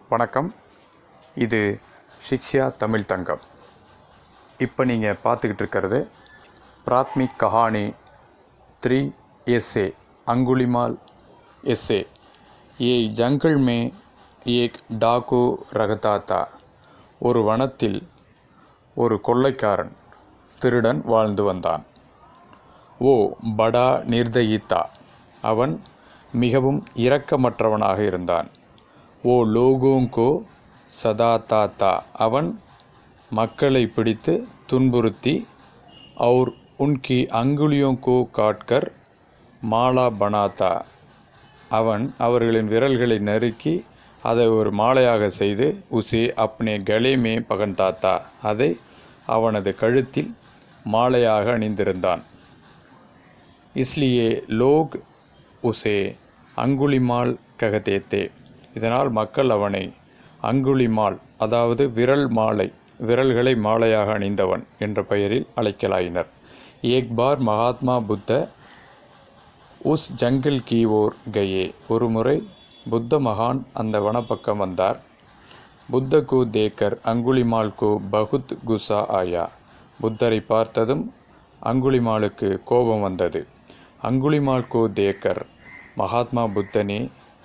வணக்கம் இது ஷிக்ஷா தமிழ் தங்கம் இப்போ நீங்கள் பார்த்துக்கிட்டு இருக்கிறது பிராத்மிக் கஹானி த்ரீ எஸ்ஏ அங்குலிமால் எஸ்ஏ ஏ ஜங்கிள் மே ஏக் டாகு ரகதாத்தா ஒரு வனத்தில் ஒரு கொள்ளைக்காரன் திருடன் வாழ்ந்து வந்தான் ஓ படா நிர்தயித்தா அவன் மிகவும் இரக்கமற்றவனாக இருந்தான் ஓ லோகோங்கோ சதாதாத்தா அவன் மக்களை பிடித்து துன்புறுத்தி और उनकी अंगुलियों को काटकर மாலா பனாத்தா அவன் அவர்களின் விரல்களை நறுக்கி அதை ஒரு மாலையாக செய்து உசே அப்னே கலே மே பகன்தாத்தா அதை அவனது கழுத்தில் மாலையாக அணிந்திருந்தான் இஸ்லியே லோக் உசே அங்குலிமால் ககதேத்தே இதனால் மக்கள் அவனை அங்குலிமால் அதாவது விரல் மாலை விரல்களை மாலையாக அணிந்தவன் என்ற பெயரில் அழைக்கலாயினர் ஏக் பார் மகாத்மா புத்த உஸ் ஜங்கில் கி ஓர் கயே ஒரு முறை புத்த மகான் அந்த வனப்பக்கம் வந்தார் புத்த கு தேக்கர் அங்குலிமால் கு பகுத் குசா ஆயா புத்தரை பார்த்ததும் அங்குலிமாலுக்கு கோபம் வந்தது அங்குலிமால் கு தேக்கர் மகாத்மா புத்தனே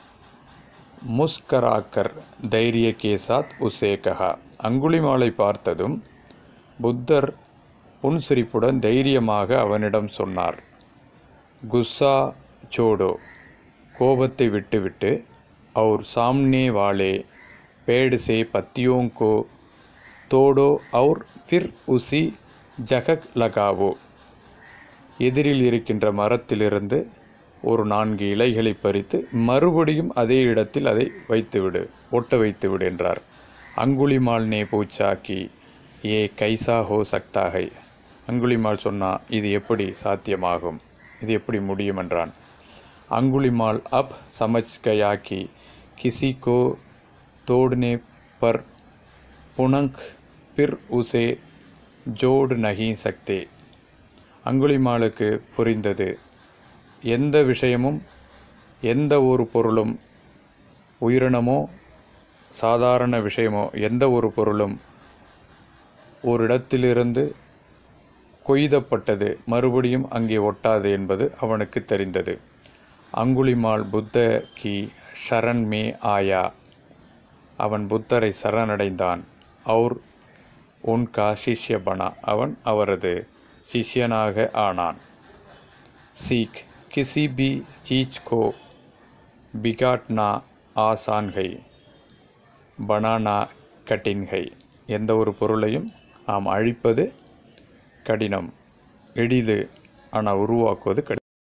முஸ்கராக்கர் தைரிய கேசாத் உசே கஹா அங்குலிமாலை பார்த்ததும் புத்தர் புன்சிரிப்புடன் தைரியமாக அவனிடம் சொன்னார் குஸ்ஸா சோடோ கோபத்தை விட்டுவிட்டு और सामने वाले पेड़ से पत्तियों को तोड़ो और फिर उसी जगह लगावो எதிரில் இருக்கின்ற மரத்திலிருந்து ஒரு நான்கு இலைகளை பறித்து மறுபடியும் அதே இடத்தில் அதை வைத்துவிடு ஒட்ட வைத்துவிடு என்றார் அங்குலிமால் நே பூச்சாக்கி ஏ கைசா ஹோ சக்தாகை அங்குலிமால் சொன்னா இது எப்படி சாத்தியமாகும் இது எப்படி முடியும் என்றான் अंगुलिमाल अब समझ गया कि किसी को तोड़ने पर पुनंख फिर उसे जोड़ नहीं सकते அங்குலிமாலுக்கு புரிந்தது எந்த விஷயமும் எந்த ஒரு பொருளும் உயிரினமோ சாதாரண விஷயமோ எந்த ஒரு பொருளும் ஒரு இடத்திலிருந்து கொய்தப்பட்டது மறுபடியும் அங்கே ஒட்டாது என்பது அவனுக்கு தெரிந்தது அங்குலிமால் புத்த கி ஷரண் மே ஆயா அவன் புத்தரை சரணடைந்தான் அவுர் உன்கா சிஷ்ய பனா அவன் அவரது சிஷ்யனாக ஆனான் சீக் கிசி பி சீச் கோ பிகாட்னா ஆசான் ஹை பனானா கட்டின் ஹை எந்த ஒரு பொருளையும் நாம் அழிப்பது கடினம் எளிது ஆனால் உருவாக்குவது கடினம்